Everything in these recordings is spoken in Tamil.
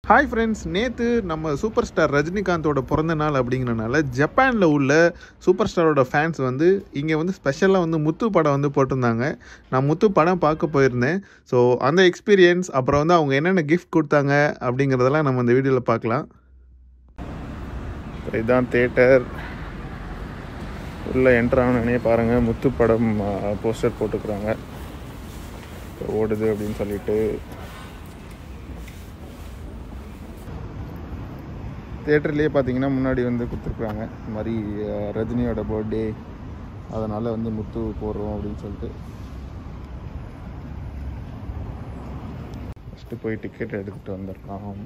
ஹாய் ஃப்ரெண்ட்ஸ் நேற்று நம்ம சூப்பர் ஸ்டார் ரஜினிகாந்தோட பிறந்த நாள் அப்படிங்கிறனால ஜப்பானில் உள்ள சூப்பர் ஸ்டாரோட ஃபேன்ஸ் வந்து இங்கே வந்து ஸ்பெஷலாக வந்து முத்து படம் வந்து போட்டிருந்தாங்க நான் முத்து படம் பார்க்க போயிருந்தேன் ஸோ அந்த எக்ஸ்பீரியன்ஸ் அப்புறம் வந்து அவங்க என்னென்ன கிஃப்ட் கொடுத்தாங்க அப்படிங்கிறதெல்லாம் நம்ம இந்த வீடியோவில் பார்க்கலாம் இதுதான் தேட்டர் உள்ளே என்ட்ரு ஆனோடனே பாருங்கள் முத்து படம் போஸ்டர் போட்டுக்கிறாங்க ஓடுது அப்படின்னு சொல்லிட்டு தேட்டர்லேயே பார்த்தீங்கன்னா முன்னாடி வந்து கொடுத்துருக்குறாங்க இந்த மாதிரி அஹ், ரஜினியோட பர்த்டே அதனால் வந்து முத்து போடுறோம் அப்படின்னு சொல்லிட்டு ஃபஸ்ட்டு போய் டிக்கெட் எடுத்துகிட்டு வந்துடலாம்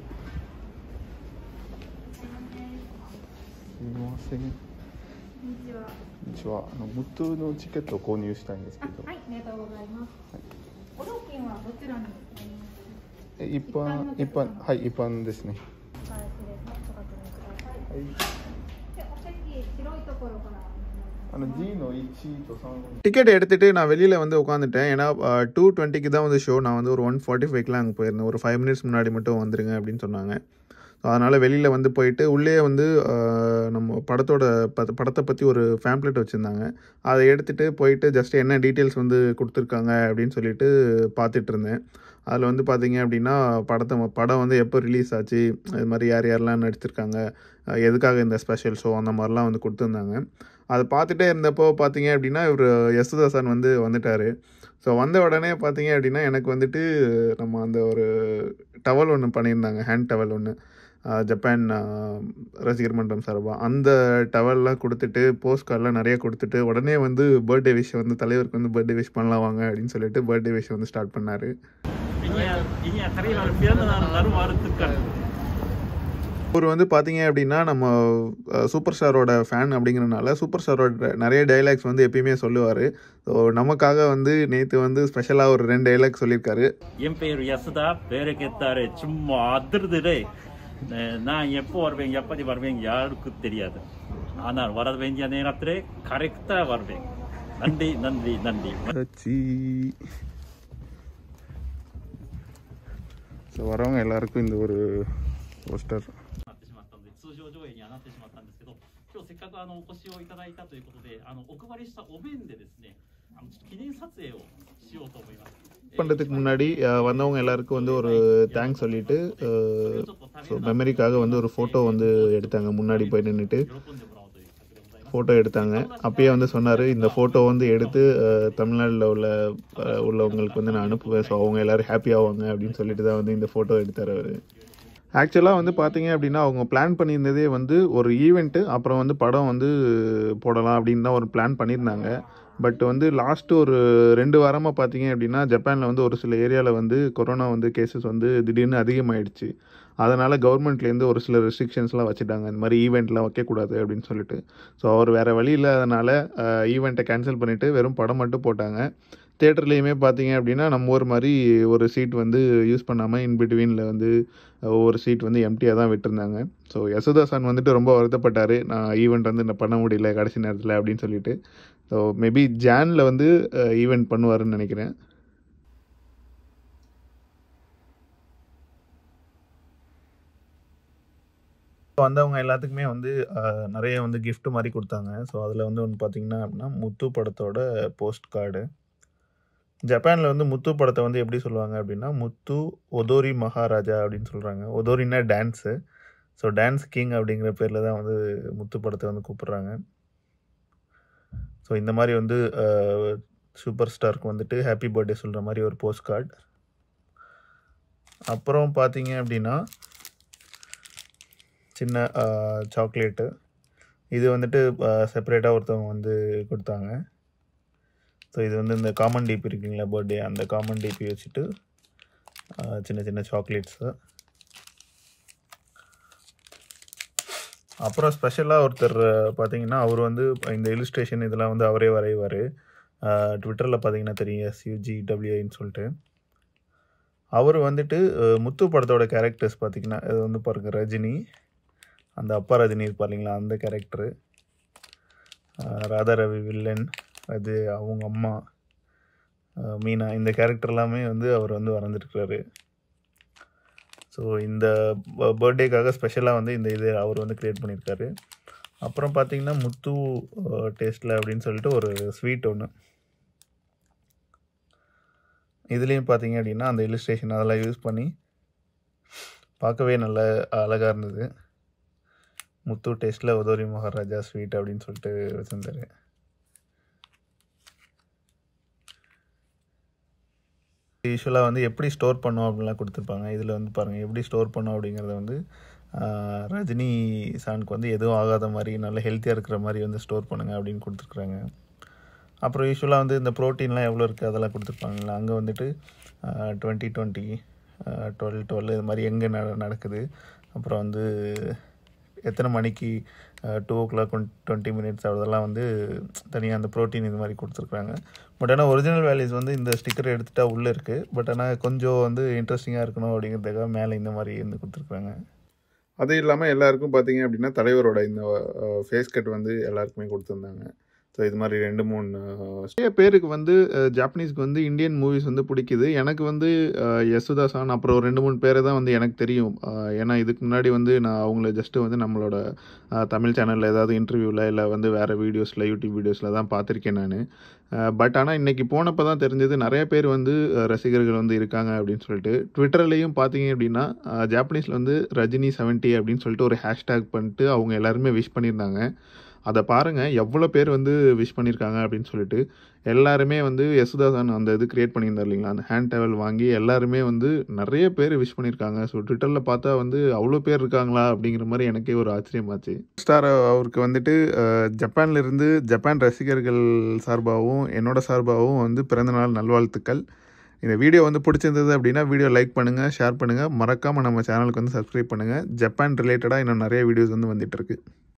すみません。 こんにちは。 こんにちは。あのムッのチケットを購入したいんですけど。 はい、ありがとうございます。ご料金はどちらになりますえ一般一般はい一般ですね。 か。失礼します。ご確認ください。 はい。 で、お席白いところからあの G の1と3டிக்கெட் எடுத்துட்டு நான் வெளியில் வந்து உட்காந்துட்டேன் ஏன்னா டூ டுவெண்ட்டிக்கு தான் வந்து ஷோ நான் வந்து ஒரு ஒன் ஃபார்ட்டி ஃபைவ்க்குலாம் அங்கே போயிருந்தேன் ஒரு ஃபைவ் மினிட்ஸ் முன்னாடி மட்டும் வந்துருங்க அப்படின்னு சொன்னாங்க ஸோ அதனால் வெளியில் வந்து போயிட்டு உள்ளே வந்து அஹ், நம்ம படத்தோட ப படத்தை பற்றி ஒரு ஃபேம்ப்ளெட் வச்சுருந்தாங்க அதை எடுத்துகிட்டு போயிட்டு ஜஸ்ட் என்ன டீட்டெயில்ஸ் வந்து கொடுத்துருக்காங்க அப்படின்னு சொல்லிட்டு பார்த்துட்டு இருந்தேன் அதில் வந்து பார்த்தீங்க அப்படின்னா படத்தை படம் வந்து எப்போ ரிலீஸ் ஆச்சு இது மாதிரி யார் யாரெல்லாம் நடிச்சிருக்காங்க அஹ், எதுக்காக இந்த ஸ்பெஷல் ஷோ அந்த மாதிரிலாம் வந்து கொடுத்துருந்தாங்க அதை பார்த்துட்டே இருந்தப்போ பார்த்தீங்க அப்படின்னா இவர் யசுதாசன் வந்து வந்துட்டார் ஸோ வந்த உடனே பார்த்தீங்க அப்படின்னா எனக்கு வந்துட்டு நம்ம அந்த ஒரு டவல் ஒன்று பண்ணியிருந்தாங்க ஹேண்ட் டவல் ஒன்று ஜப்பான் ஆஹ், ரசிகர் மன்றம் சார்பாக அந்த டவல்லாம் கொடுத்துட்டு போஸ்ட் கார்டெலாம் நிறைய கொடுத்துட்டு உடனே வந்து பர்த்டே விஷ் வந்து தலைவருக்கு வந்து பர்த்டே விஷ் பண்ணலாம் வாங்க அப்படின்னு சொல்லிட்டு பர்த்டே விஷ் வந்து ஸ்டார்ட் பண்ணார் இனிய இனிய தலைவர் பிறந்த நாள் நல்வாழ்த்துக்கள் அவர் வந்து பார்த்தீங்க அப்படின்னா நம்ம அஹ், சூப்பர் ஸ்டாரோட ஃபேன் அப்படிங்கிறனால சூப்பர் ஸ்டாரோட நிறைய டைலாக்ஸ் வந்து எப்பயுமே சொல்லுவார் ஸோ நமக்காக வந்து நேற்று வந்து ஸ்பெஷலாக ஒரு ரெண்டு டைலாக் சொல்லியிருக்காரு என் பெயர் யசுதா பேரை கேட்டாரு சும்மா அதிர்துலே நான் எப்போ வருவேன் எப்படி வருவேன் யாருக்கும் தெரியாது ஆனால் வர வேண்டிய நேரத்திலே கரெக்டாக வருவேன் நன்றி நன்றி நன்றி வச்சி ஸோ வரவங்க எல்லாருக்கும் இந்த ஒரு போஸ்டர் なってしまったので通常上映にはなってしまったんですけど今日せっかくあのお越しをいただいたということであのお配りしたお面でですねあのちょっと記念撮影をしようと思います。 பண்ணுறதுக்கு முன்னாடி அஹ், வந்தவங்க எல்லாருக்கும் வந்து ஒரு தேங்க்ஸ் சொல்லிட்டு ஸோ மெமரிக்காக வந்து ஒரு ஃபோட்டோ வந்து எடுத்தாங்க முன்னாடி போய் நின்றுட்டு 喜んでもらおうという企画でございます。 ஃபோட்டோ எடுத்தாங்க அப்பயே வந்து சொன்னார் இந்த ஃபோட்டோ வந்து எடுத்து அஹ், தமிழ்நாட்டில் உள்ள அஹ், உள்ளவங்களுக்கு வந்து நான் அனுப்புவேன் ஸோ அவங்க எல்லோரும் ஹாப்பி ஆவாங்க அப்படின்னு சொல்லிட்டு தான் வந்து இந்த ஃபோட்டோ எடுத்தார் அவர் ஆக்சுவலாக வந்து பார்த்தீங்க அப்படின்னா அவங்க பிளான் பண்ணியிருந்ததே வந்து ஒரு ஈவெண்ட்டு அப்புறம் வந்து படம் வந்து போடலாம் அப்படின்னு தான் ஒரு பிளான் பண்ணியிருந்தாங்க பட் வந்து லாஸ்ட்டு ஒரு ரெண்டு வாரமாக பார்த்தீங்க அப்படின்னா ஜப்பானில் வந்து ஒரு சில ஏரியாவில் வந்து கொரோனா வந்து கேசஸ் வந்து திடீர்னு அதிகமாயிடுச்சு அதனால் கவர்மெண்ட்லேருந்து ஒரு சில ரெஸ்ட்ரிக்ஷன்ஸ்லாம் வச்சுட்டாங்க இந்த மாதிரி ஈவெண்ட்லாம் வைக்கக்கூடாது அப்படின்னு சொல்லிட்டு ஸோ அவர் வேறு வழி இல்லாதனால ஈவெண்ட்டை கேன்சல் பண்ணிவிட்டு வெறும் படம் மட்டும் போட்டாங்க தேட்டர்லேயுமே பார்த்தீங்க அப்படின்னா நம்ம ஊர் மாதிரி ஒரு சீட் வந்து யூஸ் பண்ணாமல் இன் பிட்வீனில் வந்து ஒவ்வொரு சீட் வந்து எம்டியாக தான் விட்டுருந்தாங்க ஸோ யசுதாசன் வந்துட்டு ரொம்ப வருத்தப்பட்டார் நான் ஈவெண்ட் வந்து நான் பண்ண முடியல கடைசி நேரத்தில் அப்படின்னு சொல்லிட்டு ஸோ மேபி ஜானில் வந்து ஈவெண்ட் பண்ணுவாருன்னு நினைக்கிறேன் வந்தவங்க எல்லாத்துக்குமே வந்து அஹ், நிறைய வந்து gift மாதிரி கொடுத்தாங்க ஸோ அதில் வந்து ஒன்று பார்த்தீங்கன்னா அப்படின்னா முத்து படத்தோட போஸ்ட் கார்டு ஜப்பானில் வந்து முத்து படத்தை வந்து எப்படி சொல்லுவாங்க அப்படின்னா முத்து ஒதோரி மகாராஜா அப்படின்னு சொல்கிறாங்க ஒதோரின்னா டான்ஸு ஸோ டான்ஸ் கிங் அப்படிங்கிற பேரில் தான் வந்து முத்து படத்தை வந்து கூப்பிடுறாங்க ஸோ இந்த மாதிரி வந்து சூப்பர் ஸ்டாருக்கு வந்துட்டு ஹாப்பி பர்த்டே சொல்கிற மாதிரி ஒரு போஸ்ட் கார்டு அப்புறம் பார்த்தீங்க அப்படின்னா சின்ன சாக்லேட்டு இது வந்துட்டு செப்பரேட்டாக ஒருத்தவங்க வந்து கொடுத்தாங்க ஸோ இது வந்து இந்த காமன் டிபி இருக்குங்களா பர்த்டே அந்த காமன் டிபி வச்சுட்டு ஆஹ், சின்ன சின்ன சாக்லேட்ஸு அப்புறம் ஸ்பெஷலாக ஒருத்தர் பார்த்தீங்கன்னா அவர் வந்து இந்த இலிஸ்ட்ரேஷன் இதெல்லாம் வந்து அவரே வரைவார் ட்விட்டரில் பார்த்தீங்கன்னா தெரியும் எஸ்யூஜி டபிள்யூஐன்னு சொல்லிட்டு அவர் வந்துட்டு அஹ், முத்து படத்தோட கேரக்டர்ஸ் பார்த்தீங்கன்னா இது வந்து பாருங்க ரஜினி அந்த அப்பா ரஜினி இருப்பார் இல்லைங்களா அந்த கேரக்டரு ராதா ரவி வில்லன் அது அவங்க அம்மா அஹ், மீனா இந்த கேரக்டர் எல்லாமே வந்து அவர் வந்து வரைஞ்சிருக்கிறாரு ஸோ இந்த பர்த்டேக்காக ஸ்பெஷலாக வந்து இந்த இது அவர் வந்து க்ரியேட் பண்ணியிருக்காரு அப்புறம் பார்த்தீங்கன்னா முத்து டேஸ்ட்டில் அப்படின்னு சொல்லிட்டு ஒரு ஸ்வீட் ஒன்று இதுலேயும் பார்த்தீங்க அப்படின்னா அந்த இல்லுஸ்ட்ரேஷன் அதெல்லாம் யூஸ் பண்ணி பார்க்கவே நல்ல அழகாக இருந்தது முத்து டேஸ்ட்டில் உதோரி மகாராஜா ஸ்வீட் அப்படின்னு சொல்லிட்டு வச்சுருந்தாரு யூஸ்வலாக வந்து எப்படி ஸ்டோர் பண்ணோம் அப்படின்லாம் கொடுத்துருப்பாங்க இதில் வந்து பாருங்கள் எப்படி ஸ்டோர் பண்ணோம் அப்படிங்கிறத வந்து ஆஹ், ரஜினி சானுக்கு வந்து எதுவும் ஆகாத மாதிரி நல்ல ஹெல்த்தியாக இருக்கிற மாதிரி வந்து ஸ்டோர் பண்ணுங்கள் அப்படின்னு கொடுத்துருக்குறாங்க அப்புறம் யூஸ்வலாக வந்து இந்த ப்ரோட்டீன்லாம் எவ்வளோ இருக்குது அதெல்லாம் கொடுத்துருப்பாங்களா அங்கே வந்துட்டு டுவெண்ட்டி டுவெண்ட்டி டுவெல் டுவெல் இது மாதிரி எங்கே நட நடக்குது அப்புறம் வந்து எத்தனை மணிக்கு two o'clock twenty minutes அதெல்லாம் வந்து தனியாக அந்த ப்ரோட்டீன் இது மாதிரி கொடுத்துருக்குறாங்க பட் ஆனால் ஒரிஜினல் வேல்யூஸ் வந்து இந்த ஸ்டிக்கர் எடுத்துட்டா உள்ளே இருக்குது பட் ஆனால் கொஞ்சம் வந்து இன்ட்ரெஸ்டிங்காக இருக்கணும் அப்படிங்கிறதுக்காக மேலே இந்த மாதிரி வந்து கொடுத்துருக்குறாங்க அது இல்லாமல் எல்லாருக்கும் பார்த்தீங்க அப்படின்னா தலைவரோட இந்த ஃபேஸ் கட் வந்து எல்லாருக்குமே கொடுத்துருந்தாங்க ஸோ இது மாதிரி ரெண்டு மூணு அஹ், நிறைய பேருக்கு வந்து அஹ், ஜாப்பனீஸ்க்கு வந்து இந்தியன் மூவிஸ் வந்து பிடிக்குது எனக்கு வந்து அஹ், யசுதா சான் அப்புறம் ரெண்டு மூணு பேரை தான் வந்து எனக்கு தெரியும் அஹ், ஏன்னா இதுக்கு முன்னாடி வந்து நான் அவங்கள ஜஸ்ட்டு வந்து நம்மளோட அஹ், தமிழ் சேனலில் ஏதாவது இன்டர்வியூவில் இல்லை வந்து வேறு வீடியோஸில் யூடியூப் வீடியோஸில் தான் பார்த்துருக்கேன் நான் பட் ஆனால் இன்றைக்கி போனப்போ தான் தெரிஞ்சது நிறைய பேர் வந்து அஹ், ரசிகர்கள் வந்து இருக்காங்க அப்படின்னு சொல்லிட்டு ட்விட்டர்லேயும் பார்த்தீங்க அப்படின்னா ஜாப்பனீஸில் வந்து ரஜினி செவன்ட்டி அப்படின்னு சொல்லிட்டு ஒரு ஹேஷ்டேக் பண்ணிட்டு அவங்க எல்லாருமே விஷ் பண்ணியிருந்தாங்க அதை பாருங்கள் எவ்வளோ பேர் வந்து விஷ் பண்ணியிருக்காங்க அப்படின்னு சொல்லிட்டு எல்லாருமே வந்து யசுதாசன் அந்த இது கிரியேட் பண்ணியிருந்தார் இல்லைங்களா அந்த ஹேண்ட் டவல் வாங்கி எல்லாருமே வந்து நிறைய பேர் விஷ் பண்ணியிருக்காங்க ஸோ ட்விட்டரில் பார்த்தா வந்து அவ்வளோ பேர் இருக்காங்களா அப்படிங்கிற மாதிரி எனக்கே ஒரு ஆச்சரியமாச்சு ஸ்டார் அவருக்கு வந்துட்டு அஹ், ஜப்பான்ல இருந்து ஜப்பான் ரசிகர்கள் சார்பாகவும் என்னோட சார்பாகவும் வந்து பிறந்தநாள் நல்வாழ்த்துக்கள் இந்த வீடியோ வந்து பிடிச்சிருந்தது அப்படின்னா வீடியோ லைக் பண்ணுங்கள் ஷேர் பண்ணுங்கள் மறக்காமல் நம்ம சேனலுக்கு வந்து சப்ஸ்கிரைப் பண்ணுங்கள் ஜப்பான் ரிலேட்டடாக இன்னும் நிறைய வீடியோஸ் வந்து வந்துட்டு இருக்கு